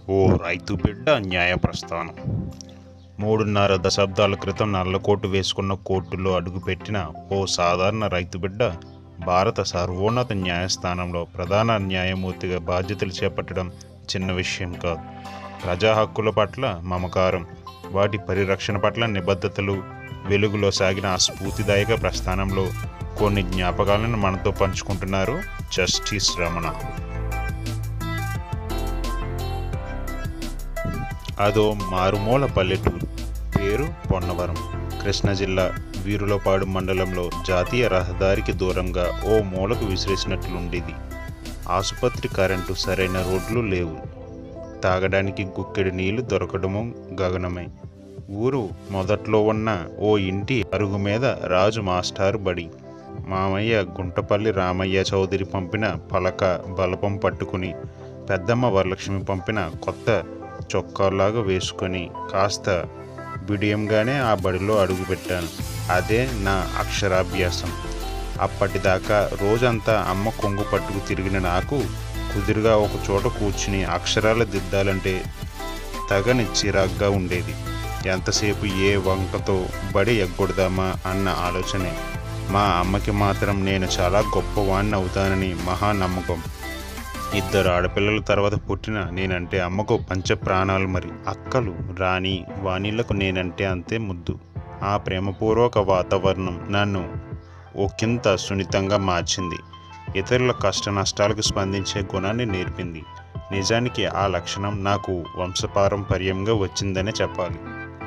ఓ రైతు బిడ్డ న్యాయ ప్రస్థానం మూడున్నర దశాబ్దాల క్రితం నల్లకోటు వేసుకున్న కోర్టులో అడుగుపెట్టిన ఓ సాధారణ రైతు బిడ్డ భారత సర్వోన్నత న్యాయస్థానంలో ప్రధాన న్యాయమూర్తిగా బాధ్యతలు చేపట్టడం చిన్న విషయం కాదు ప్రజా హక్కుల పట్ల మమకారం వాటి పరిరక్షణ పట్ల నిబద్ధతలు వెలుగులో సాగిన ఆ స్ఫూర్తిదాయక ప్రస్థానంలో కొన్ని జ్ఞాపకాలను మనతో పంచుకుంటున్నారు జస్టిస్ రమణ అదో మారుమూల పల్లెటూరు పేరు పొన్నవరం కృష్ణా జిల్లా వీరులపాడు మండలంలో జాతీయ రహదారికి దూరంగా ఓ మూలకు విసిరేసినట్లుండేది ఆసుపత్రి కరెంటు సరైన రోడ్లు లేవు తాగడానికి గుక్కెడి నీళ్లు దొరకడము గగనమే ఊరు మొదట్లో ఉన్న ఓ ఇంటి అరుగు మీద రాజు మాస్టారు బడి మామయ్య గుంటపల్లి రామయ్య చౌదరి పంపిన పలక బలపం పట్టుకుని పెద్దమ్మ వరలక్ష్మి పంపిన కొత్త చొక్కాలాగా వేసుకొని కాస్త బిడియంగానే ఆ బడిలో అడుగుపెట్టాను అదే నా అక్షరాభ్యాసం అప్పటిదాకా రోజంతా అమ్మ కొంగు పట్టుకు తిరిగిన నాకు కుదురుగా ఒక చోట కూర్చుని అక్షరాలు దిద్దాలంటే తగని చిరాగ్గా ఉండేది ఎంతసేపు ఏ వంకతో బడి ఎగ్గొడదామా అన్న ఆలోచనే మా అమ్మకి మాత్రం నేను చాలా గొప్పవాణ్ణి అవుతానని మహా నమ్మకం ఇద్దరు ఆడపిల్లల తర్వాత పుట్టిన నేనంటే అమ్మకు పంచ ప్రాణాలు మరి అక్కలు రాణి వాణిళ్లకు నేనంటే అంతే ముద్దు ఆ ప్రేమపూర్వక వాతావరణం నన్ను ఒకంత సున్నితంగా మార్చింది ఇతరుల కష్ట నష్టాలకు స్పందించే గుణాన్ని నేర్పింది నిజానికి ఆ లక్షణం నాకు వంశపారంపర్యంగా వచ్చిందనే చెప్పాలి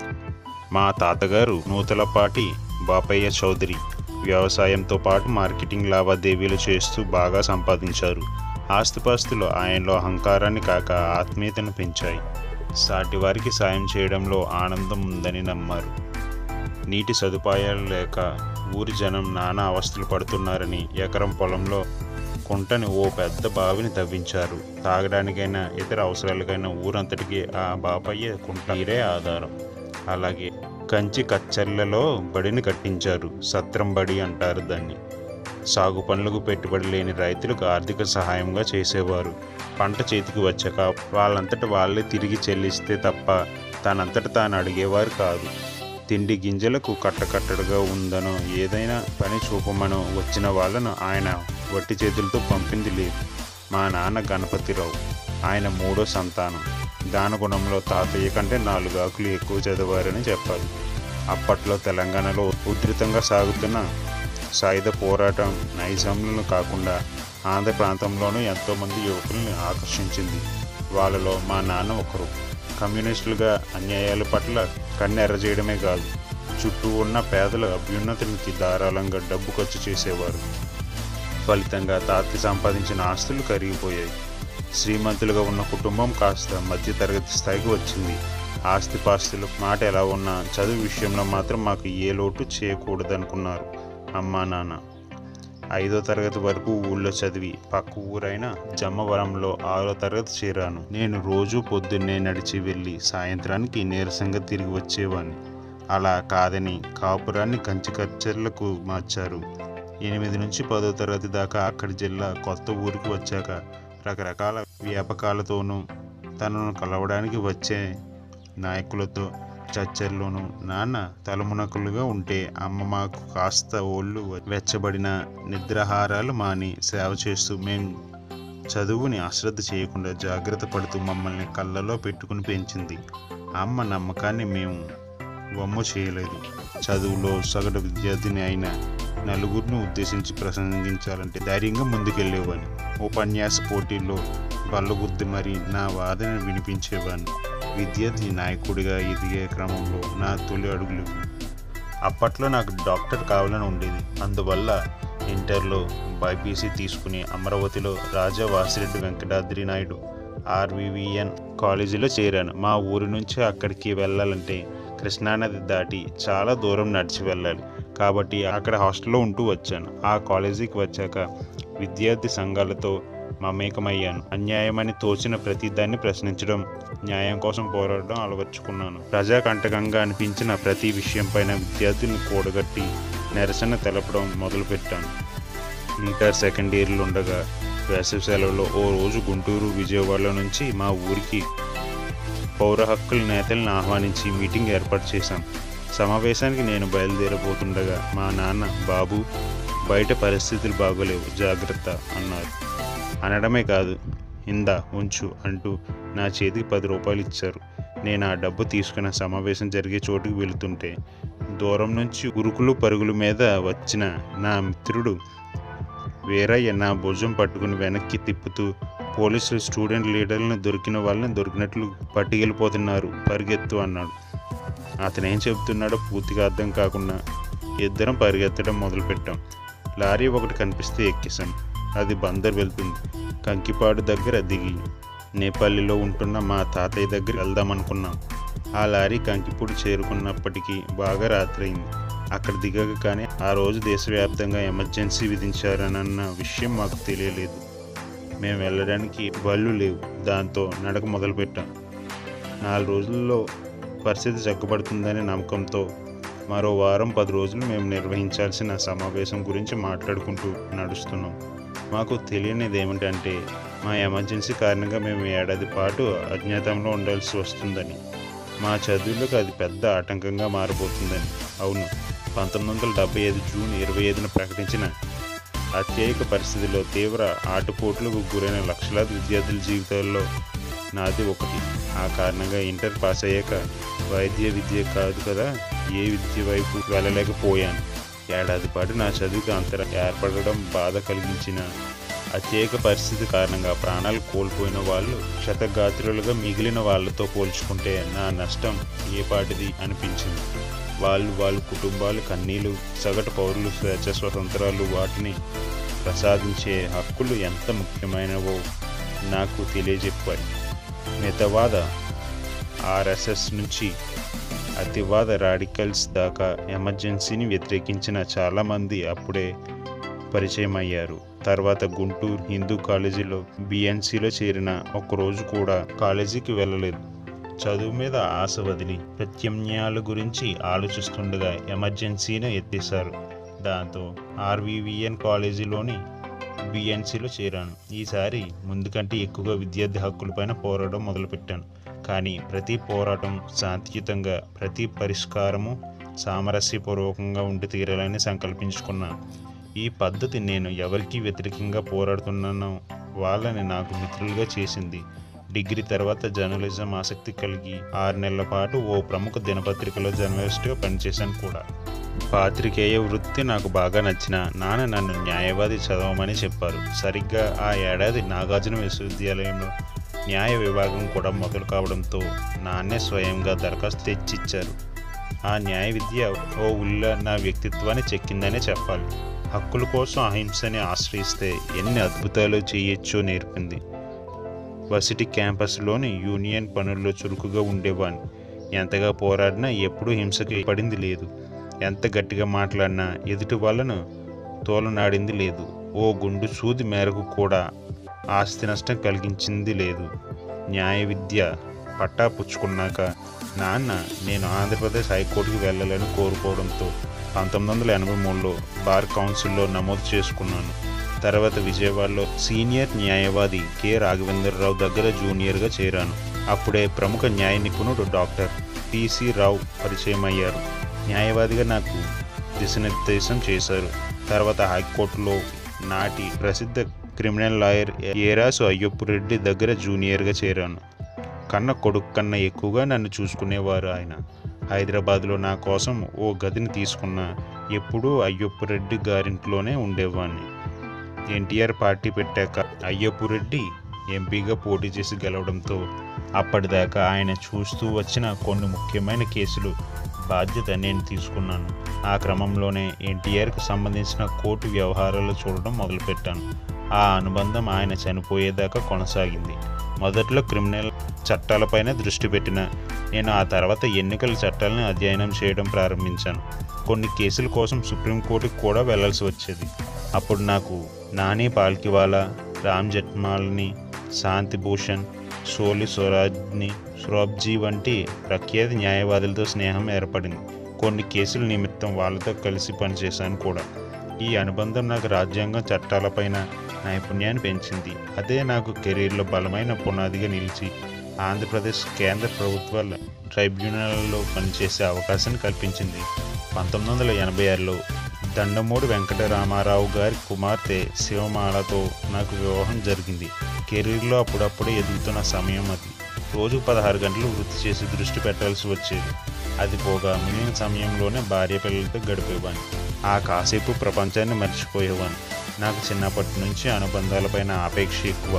మా తాతగారు నూతలపాటి బాపయ్య చౌదరి వ్యవసాయంతో పాటు మార్కెటింగ్ లావాదేవీలు చేస్తూ బాగా సంపాదించారు ఆస్తిపాస్తులు ఆయనలో అహంకారాన్ని కాక ఆత్మీయతను పెంచాయి సాటివారికి సాయం చేయడంలో ఆనందం ఉందని నమ్మారు నీటి సదుపాయాలు లేక ఊరి జనం నానా అవస్థలు పడుతున్నారని ఎకరం పొలంలో కుంటని ఓ పెద్ద బావిని తవ్వించారు తాగడానికైనా ఇతర అవసరాలకైనా ఊరంతటికి ఆ బాపయ్య కుంట నీరే ఆధారం అలాగే కంచి కచ్చర్లలో బడిని కట్టించారు సత్రం బడి అంటారు దాన్ని సాగు పనులకు పెట్టుబడి లేని రైతులకు ఆర్థిక సహాయంగా చేసేవారు పంట చేతికి వచ్చాక వాళ్ళంతట వాళ్ళే తిరిగి చెల్లిస్తే తప్ప తనంతట తాను అడిగేవారు కాదు తిండి గింజలకు కట్టకట్టడుగా ఉందనో ఏదైనా పని చూపమనో వచ్చిన వాళ్ళను ఆయన వట్టి చేతులతో పంపింది లేదు మా నాన్న గణపతిరావు ఆయన మూడో సంతానం దానగుణంలో తాతయ్య కంటే నాలుగు ఆకులు ఎక్కువ చదివారని చెప్పాలి అప్పట్లో తెలంగాణలో ఉధృతంగా సాగుతున్న సాయుధ పోరాటం నైజాంలను కాకుండా ఆంధ్ర ప్రాంతంలోనూ ఎంతోమంది యువకుల్ని ఆకర్షించింది వాళ్ళలో మా నాన్న ఒకరు కమ్యూనిస్టులుగా అన్యాయాల పట్ల కన్నెర్ర చేయడమే కాదు చుట్టూ ఉన్న పేదల అభ్యున్నతికి ధారాళంగా డబ్బు ఖర్చు చేసేవారు ఫలితంగా తాతి సంపాదించిన ఆస్తులు కరిగిపోయాయి శ్రీమంతులుగా ఉన్న కుటుంబం కాస్త మధ్యతరగతి స్థాయికి వచ్చింది ఆస్తిపాస్తులు మాట ఎలా ఉన్నా చదువు విషయంలో మాత్రం మాకు ఏ లోటు చేయకూడదనుకున్నారు అమ్మా నాన్న ఐదో తరగతి వరకు ఊళ్ళో చదివి పక్క ఊరైన జమ్మవరంలో ఆరో తరగతి చేరాను నేను రోజు పొద్దున్నే నడిచి వెళ్ళి సాయంత్రానికి నీరసంగా తిరిగి వచ్చేవాడిని అలా కాదని కాపురాన్ని కంచి కచ్చర్లకు మార్చారు ఎనిమిది నుంచి పదో తరగతి దాకా అక్కడి జిల్లా కొత్త ఊరికి వచ్చాక రకరకాల వ్యాపకాలతోనూ తనను కలవడానికి వచ్చే నాయకులతో చర్చల్లోనూ నాన్న తలమునకులుగా ఉంటే అమ్మ మాకు కాస్త ఓళ్ళు వెచ్చబడిన నిద్రాహారాలు మాని సేవ చేస్తూ మేం చదువుని అశ్రద్ధ చేయకుండా జాగ్రత్త పడుతూ మమ్మల్ని కళ్ళలో పెట్టుకుని పెంచింది అమ్మ నమ్మకాన్ని మేము వమ్ము చేయలేదు చదువులో సగటు విద్యార్థిని అయిన నలుగురిని ఉద్దేశించి ప్రసంగించాలంటే ధైర్యంగా ముందుకెళ్ళేవాడిని ఉపన్యాస పోటీల్లో బల్లగుద్ది మరి నా వాదన వినిపించేవాడిని విద్యార్థి నాయకుడిగా ఎదిగే క్రమంలో నా తొలి అడుగులు అప్పట్లో నాకు డాక్టర్ కావాలని ఉండేది అందువల్ల ఇంటర్లో బైపీసీ తీసుకుని అమరావతిలో రాజా వాసిరెడ్డి వెంకటాద్రి నాయుడు ఆర్వివిఎన్ కాలేజీలో చేరాను మా ఊరి నుంచి అక్కడికి వెళ్ళాలంటే కృష్ణానది దాటి చాలా దూరం నడిచి వెళ్ళాలి కాబట్టి అక్కడ హాస్టల్లో ఉంటూ వచ్చాను ఆ కాలేజీకి వచ్చాక విద్యార్థి సంఘాలతో మమేకమయ్యాను అన్యాయమని తోచిన ప్రతి దాన్ని ప్రశ్నించడం న్యాయం కోసం పోరాడడం అలవర్చుకున్నాను ప్రజాకంటకంగా అనిపించిన ప్రతి విషయంపైన విద్యార్థుల్ని కూడగట్టి నిరసన తెలపడం మొదలుపెట్టాను ఇంటర్ సెకండ్ ఇయర్లో ఉండగా వేసవి సెలవులో ఓ రోజు గుంటూరు విజయవాడ నుంచి మా ఊరికి పౌర హక్కుల నేతలను ఆహ్వానించి మీటింగ్ ఏర్పాటు చేశాం సమావేశానికి నేను బయలుదేరబోతుండగా మా నాన్న బాబు బయట పరిస్థితులు బాగోలేవు జాగ్రత్త అన్నారు అనడమే కాదు ఇందా ఉంచు అంటూ నా చేతికి పది రూపాయలు ఇచ్చారు నేను ఆ డబ్బు తీసుకున్న సమావేశం జరిగే చోటుకు వెళుతుంటే దూరం నుంచి ఉరుకులు పరుగుల మీద వచ్చిన నా మిత్రుడు వీరయ్య నా భుజం పట్టుకుని వెనక్కి తిప్పుతూ పోలీసులు స్టూడెంట్ లీడర్లను దొరికిన వాళ్ళని దొరికినట్లు పట్టుకెళ్ళిపోతున్నారు పరిగెత్తు అన్నాడు అతను ఏం చెబుతున్నాడో పూర్తిగా అర్థం కాకుండా ఇద్దరం పరిగెత్తడం మొదలుపెట్టాం లారీ ఒకటి కనిపిస్తే ఎక్కేశాం అది బందర్ వెళ్తుంది కంకిపాడు దగ్గర దిగి నేపల్లిలో ఉంటున్న మా తాతయ్య దగ్గర వెళ్దామనుకున్నాం ఆ లారీ కంకిపూడి చేరుకున్నప్పటికీ బాగా రాత్రైంది అక్కడ దిగక కానీ ఆ రోజు దేశవ్యాప్తంగా ఎమర్జెన్సీ విధించారనన్న విషయం మాకు తెలియలేదు మేము వెళ్ళడానికి బళ్ళు లేవు దాంతో నడక మొదలుపెట్టాం నాలుగు రోజుల్లో పరిస్థితి చక్కబడుతుందనే నమ్మకంతో మరో వారం పది రోజులు మేము నిర్వహించాల్సిన సమావేశం గురించి మాట్లాడుకుంటూ నడుస్తున్నాం మాకు తెలియనిది ఏమిటంటే మా ఎమర్జెన్సీ కారణంగా మేము ఏడాది పాటు అజ్ఞాతంలో ఉండాల్సి వస్తుందని మా చదువులకు అది పెద్ద ఆటంకంగా మారబోతుందని అవును పంతొమ్మిది వందల డెబ్బై ఐదు జూన్ ఇరవై ఐదున ప్రకటించిన అత్యయిక పరిస్థితిలో తీవ్ర ఆటుపోట్లకు గురైన లక్షలాది విద్యార్థుల జీవితాల్లో నాది ఒకటి ఆ కారణంగా ఇంటర్ పాస్ అయ్యాక వైద్య విద్య కాదు కదా ఏ విద్య వైపు వెళ్ళలేకపోయాను ఏడాది పాటు నా చదువుకి అంతరం ఏర్పడడం బాధ కలిగించిన అత్యేక పరిస్థితి కారణంగా ప్రాణాలు కోల్పోయిన వాళ్ళు క్షతగాత్రులుగా మిగిలిన వాళ్ళతో పోల్చుకుంటే నా నష్టం ఏ పాటిది అనిపించింది వాళ్ళు వాళ్ళ కుటుంబాలు కన్నీలు సగటు పౌరులు స్వేచ్ఛ స్వతంత్రాలు వాటిని ప్రసాదించే హక్కులు ఎంత ముఖ్యమైనవో నాకు తెలియజెప్పాయి మితవాద ఆర్ఎస్ఎస్ నుంచి అతివాద రాడికల్స్ దాకా ఎమర్జెన్సీని వ్యతిరేకించిన చాలామంది అప్పుడే పరిచయం అయ్యారు తర్వాత గుంటూరు హిందూ కాలేజీలో బిఎన్సిలో చేరిన ఒక్కరోజు కూడా కాలేజీకి వెళ్ళలేదు చదువు మీద ఆశ వదిలి ప్రత్యామ్నాయాల గురించి ఆలోచిస్తుండగా ఎమర్జెన్సీని ఎత్తేశారు దాంతో ఆర్వీవీఎన్ కాలేజీలోని బిఎన్సిలో చేరాను ఈసారి ముందు కంటే ఎక్కువగా విద్యార్థి హక్కులపైన పోరాటం మొదలుపెట్టాను కానీ ప్రతి పోరాటం శాంతియుతంగా ప్రతి పరిష్కారము సామరస్యపూర్వకంగా ఉండి తీరాలని సంకల్పించుకున్నాను ఈ పద్ధతి నేను ఎవరికి వ్యతిరేకంగా పోరాడుతున్నానో వాళ్ళని నాకు మిత్రులుగా చేసింది డిగ్రీ తర్వాత జర్నలిజం ఆసక్తి కలిగి ఆరు నెలల పాటు ఓ ప్రముఖ దినపత్రికలో జర్నలిస్ట్గా పనిచేశాను కూడా పాత్రికేయ వృత్తి నాకు బాగా నచ్చిన నాన్న నన్ను న్యాయవాది చదవమని చెప్పారు సరిగ్గా ఆ ఏడాది నాగార్జున విశ్వవిద్యాలయంలో న్యాయ విభాగం కూడా మొదలు కావడంతో నాన్నే స్వయంగా దరఖాస్తు తెచ్చిచ్చారు ఆ న్యాయ విద్య ఓ ఉల్ల నా వ్యక్తిత్వాన్ని చెక్కిందనే చెప్పాలి హక్కుల కోసం అహింసని ఆశ్రయిస్తే ఎన్ని అద్భుతాలు చేయొచ్చో నేర్పింది వర్సిటీ క్యాంపస్లోని యూనియన్ పనుల్లో చురుకుగా ఉండేవాడిని ఎంతగా పోరాడినా ఎప్పుడూ హింసకి పడింది లేదు ఎంత గట్టిగా మాట్లాడినా ఎదుటి వాళ్ళను తోలనాడింది లేదు ఓ గుండు సూది మేరకు కూడా ఆస్తి నష్టం కలిగించింది లేదు న్యాయ విద్య పట్టా పుచ్చుకున్నాక నాన్న నేను ఆంధ్రప్రదేశ్ హైకోర్టుకు వెళ్ళాలని కోరుకోవడంతో పంతొమ్మిది వందల ఎనభై మూడులో బార్ కౌన్సిల్లో నమోదు చేసుకున్నాను తర్వాత విజయవాడలో సీనియర్ న్యాయవాది కె రాఘవేంద్రరావు దగ్గర జూనియర్గా చేరాను అప్పుడే ప్రముఖ న్యాయ నిపుణుడు డాక్టర్ టిసి రావు పరిచయం అయ్యారు న్యాయవాదిగా నాకు దిశనిర్దేశం చేశారు తర్వాత హైకోర్టులో నాటి ప్రసిద్ధ క్రిమినల్ లాయర్ ఏరాసు అయ్యప్ప రెడ్డి దగ్గర జూనియర్గా చేరాను కన్న కొడుకు కన్నా ఎక్కువగా నన్ను చూసుకునేవారు ఆయన హైదరాబాద్లో నా కోసం ఓ గదిని తీసుకున్న ఎప్పుడూ అయ్యప్ప రెడ్డి గారింట్లోనే ఉండేవాడిని ఎన్టీఆర్ పార్టీ పెట్టాక అయ్యప్ప రెడ్డి ఎంపీగా పోటీ చేసి గెలవడంతో అప్పటిదాకా ఆయన చూస్తూ వచ్చిన కొన్ని ముఖ్యమైన కేసులు బాధ్యత నేను తీసుకున్నాను ఆ క్రమంలోనే ఎన్టీఆర్కు సంబంధించిన కోర్టు వ్యవహారాలు చూడడం మొదలుపెట్టాను ఆ అనుబంధం ఆయన చనిపోయేదాకా కొనసాగింది మొదట్లో క్రిమినల్ చట్టాలపైన దృష్టి పెట్టిన నేను ఆ తర్వాత ఎన్నికల చట్టాలను అధ్యయనం చేయడం ప్రారంభించాను కొన్ని కేసుల కోసం సుప్రీంకోర్టుకు కూడా వెళ్లాల్సి వచ్చేది అప్పుడు నాకు నాని పాల్కివాలా రామ్ జెట్మాల్ని శాంతి భూషణ్ సోలి స్వరాజ్ని స్వరాబ్జీ వంటి ప్రఖ్యాత న్యాయవాదులతో స్నేహం ఏర్పడింది కొన్ని కేసుల నిమిత్తం వాళ్ళతో కలిసి పనిచేశాను కూడా ఈ అనుబంధం నాకు రాజ్యాంగం చట్టాలపైన నైపుణ్యాన్ని పెంచింది అదే నాకు కెరీర్లో బలమైన పునాదిగా నిలిచి ఆంధ్రప్రదేశ్ కేంద్ర ప్రభుత్వ ట్రైబ్యునల్లో పనిచేసే అవకాశాన్ని కల్పించింది పంతొమ్మిది వందల ఎనభై ఆరులో దండమూడి వెంకటరామారావు గారి కుమార్తె శివమాలతో నాకు వివాహం జరిగింది కెరీర్లో అప్పుడప్పుడే ఎదుగుతున్న సమయం అది రోజు పదహారు గంటలు వృత్తి చేసి దృష్టి పెట్టాల్సి వచ్చేది అది పోగా మిగిలిన సమయంలోనే భార్య పిల్లలతో గడిపేవాడిని ఆ కాసేపు ప్రపంచాన్ని మర్చిపోయేవాడిని నాకు చిన్నప్పటి నుంచి అనుబంధాలపైన ఆపేక్ష ఎక్కువ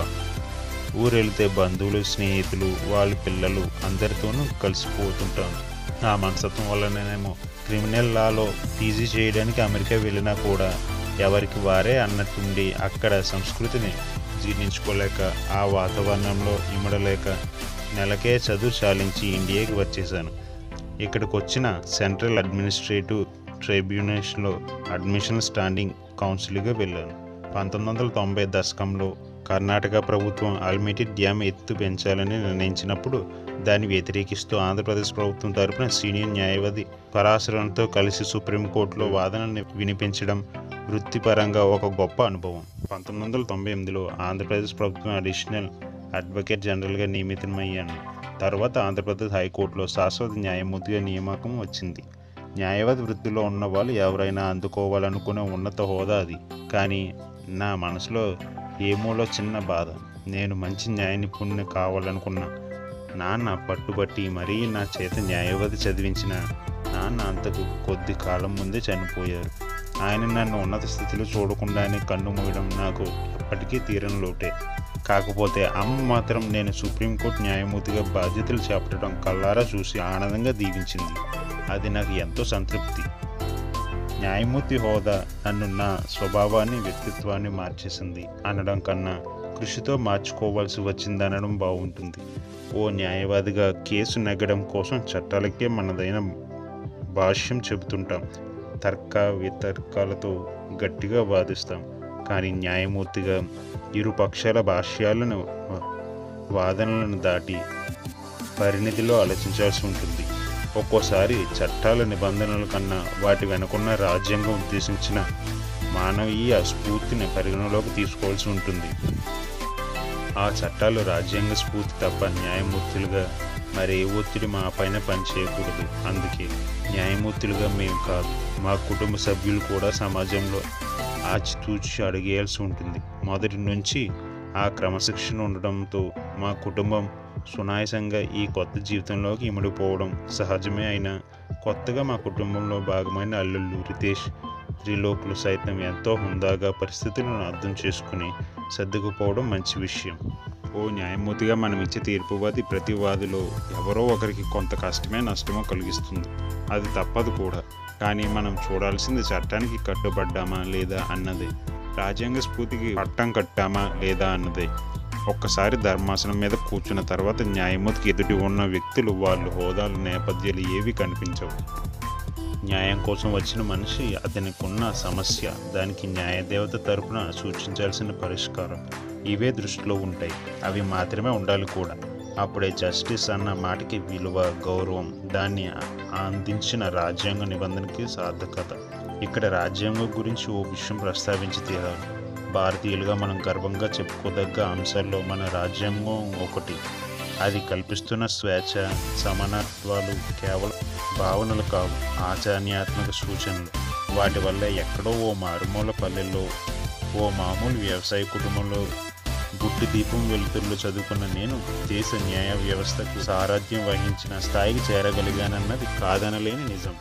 ఊరెళ్తే బంధువులు స్నేహితులు వాళ్ళ పిల్లలు అందరితోనూ కలిసిపోతుంటాను ఆ మనస్తత్వం వల్లనేమో క్రిమినల్ లాలో పీజీ చేయడానికి అమెరికా వెళ్ళినా కూడా ఎవరికి వారే అన్నట్టుండి అక్కడ సంస్కృతిని జీర్ణించుకోలేక ఆ వాతావరణంలో ఇమడలేక నెలకే చదువు చాలించి ఇండియాకి వచ్చేసాను ఇక్కడికి వచ్చిన సెంట్రల్ అడ్మినిస్ట్రేటివ్ ట్రైబ్యునల్స్లో అడ్మిషన్ స్టాండింగ్ కౌన్సిల్గా వెళ్ళాను పంతొమ్మిది వందల తొంభై దశకంలో కర్ణాటక ప్రభుత్వం అల్మిటి డ్యామ్ ఎత్తు పెంచాలని నిర్ణయించినప్పుడు దాన్ని వ్యతిరేకిస్తూ ఆంధ్రప్రదేశ్ ప్రభుత్వం తరపున సీనియర్ న్యాయవాది పరాశరంతో కలిసి సుప్రీంకోర్టులో వాదనని వినిపించడం వృత్తిపరంగా ఒక గొప్ప అనుభవం పంతొమ్మిది వందల తొంభై ఎనిమిదిలో ఆంధ్రప్రదేశ్ ప్రభుత్వం అడిషనల్ అడ్వకేట్ జనరల్గా నియమితమయ్యాను తర్వాత ఆంధ్రప్రదేశ్ హైకోర్టులో శాశ్వత న్యాయమూర్తిగా నియామకం వచ్చింది న్యాయవాది వృత్తిలో ఉన్న వాళ్ళు ఎవరైనా అందుకోవాలనుకునే ఉన్నత హోదా అది కానీ నా మనసులో ఏమోలో చిన్న బాధ నేను మంచి న్యాయ నిపుణుని కావాలనుకున్నా నాన్న పట్టుబట్టి మరీ నా చేత న్యాయవాది చదివించిన నాన్న అంతకు కొద్ది కాలం ముందే చనిపోయారు ఆయన నన్ను ఉన్నత స్థితిలో చూడకుండానే కన్ను మూయడం నాకు ఎప్పటికీ తీరని లోటే కాకపోతే అమ్మ మాత్రం నేను సుప్రీంకోర్టు న్యాయమూర్తిగా బాధ్యతలు చేపట్టడం కల్లారా చూసి ఆనందంగా దీవించింది అది నాకు ఎంతో సంతృప్తి న్యాయమూర్తి హోదా నన్ను నా స్వభావాన్ని వ్యక్తిత్వాన్ని మార్చేసింది అనడం కన్నా కృషితో మార్చుకోవాల్సి వచ్చిందనడం బాగుంటుంది ఓ న్యాయవాదిగా కేసు నెగ్గడం కోసం చట్టాలకే మనదైన భాష్యం చెబుతుంటాం తర్క వితర్కాలతో గట్టిగా వాదిస్తాం కానీ న్యాయమూర్తిగా ఇరు పక్షాల భాష్యాలను వాదనలను దాటి పరిణితిలో ఆలోచించాల్సి ఉంటుంది ఒక్కోసారి చట్టాల నిబంధనల కన్నా వాటి వెనుకున్న రాజ్యాంగం ఉద్దేశించిన మానవీయ స్ఫూర్తిని పరిగణలోకి తీసుకోవాల్సి ఉంటుంది ఆ చట్టాలు రాజ్యాంగ స్ఫూర్తి తప్ప న్యాయమూర్తులుగా మరే ఒత్తిడి మా పైన పనిచేయకూడదు అందుకే న్యాయమూర్తులుగా మేము కాదు మా కుటుంబ సభ్యులు కూడా సమాజంలో ఆచితూచి అడిగేయాల్సి ఉంటుంది మొదటి నుంచి ఆ క్రమశిక్షణ ఉండడంతో మా కుటుంబం సునాయాసంగా ఈ కొత్త జీవితంలోకి ఇమిడిపోవడం సహజమే అయినా కొత్తగా మా కుటుంబంలో భాగమైన అల్లుళ్ళు రితేష్ త్రిలోకులు సైతం ఎంతో హుందాగా పరిస్థితులను అర్థం చేసుకుని సర్దుకుపోవడం మంచి విషయం ఓ న్యాయమూర్తిగా మనం ఇచ్చే తీర్పువాది ప్రతి వాదిలో ఎవరో ఒకరికి కొంత కష్టమే నష్టమో కలిగిస్తుంది అది తప్పదు కూడా కానీ మనం చూడాల్సింది చట్టానికి కట్టుబడ్డామా లేదా అన్నదే రాజ్యాంగ స్ఫూర్తికి పట్టం కట్టామా లేదా అన్నదే ఒక్కసారి ధర్మాసనం మీద కూర్చున్న తర్వాత న్యాయమూర్తికి ఎదుటి ఉన్న వ్యక్తులు వాళ్ళు హోదాలు నేపథ్యాలు ఏవి కనిపించవు న్యాయం కోసం వచ్చిన మనిషి అతనికి ఉన్న సమస్య దానికి న్యాయదేవత తరపున సూచించాల్సిన పరిష్కారం ఇవే దృష్టిలో ఉంటాయి అవి మాత్రమే ఉండాలి కూడా అప్పుడే జస్టిస్ అన్న మాటకి విలువ గౌరవం దాన్ని అందించిన రాజ్యాంగ నిబంధనకి సార్థకత ఇక్కడ రాజ్యాంగం గురించి ఓ విషయం ప్రస్తావించి తీరాలి భారతీయులుగా మనం గర్వంగా చెప్పుకోదగ్గ అంశాల్లో మన రాజ్యాంగం ఒకటి అది కల్పిస్తున్న స్వేచ్ఛ సమానత్వాలు కేవలం భావనలు కావు ఆచరణాత్మక సూచనలు వాటి వల్ల ఎక్కడో ఓ మారుమూల పల్లెల్లో ఓ మామూలు వ్యవసాయ కుటుంబంలో గుడ్డి దీపం వెలుతురులో చదువుకున్న నేను దేశ న్యాయ వ్యవస్థకు సారథ్యం వహించిన స్థాయికి చేరగలిగానన్నది కాదనలేని నిజం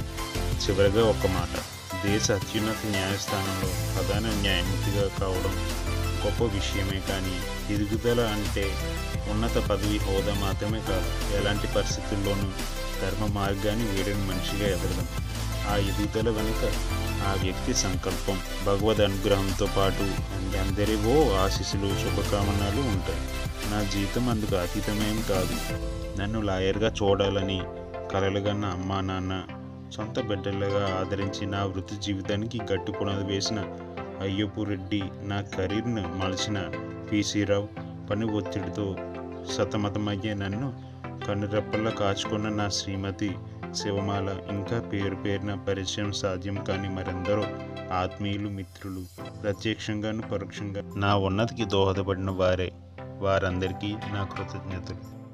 చివరిగా ఒక మాట దేశ అత్యున్నత న్యాయస్థానంలో ప్రధాన న్యాయమూర్తిగా కావడం గొప్ప విషయమే కానీ ఎదుగుదల అంటే ఉన్నత పదవి హోదా మాత్రమే కాదు ఎలాంటి పరిస్థితుల్లోనూ ధర్మ మార్గాన్ని వీడని మనిషిగా ఎదగడం ఆ ఎదుగుదల వెనుక ఆ వ్యక్తి సంకల్పం భగవద్ అనుగ్రహంతో పాటు అందరివో ఆశీస్సులు శుభకామనాలు ఉంటాయి నా జీవితం అందుకు అతీతమేం కాదు నన్ను లాయర్గా చూడాలని కలలుగన్న అమ్మా నాన్న సొంత బిడ్డలుగా ఆదరించి నా వృత్తి జీవితానికి గట్టి పునాది వేసిన అయ్యప్ప రెడ్డి నా కెరీర్ను మలిచిన పిసి రావు పని ఒత్తిడితో సతమతమయ్యే నన్ను కన్నురెప్పల్లా కాచుకున్న నా శ్రీమతి శివమాల ఇంకా పేరు పేరున పరిచయం సాధ్యం కాని మరెందరో ఆత్మీయులు మిత్రులు ప్రత్యక్షంగాను పరోక్షంగా నా ఉన్నతికి దోహదపడిన వారే వారందరికీ నా కృతజ్ఞతలు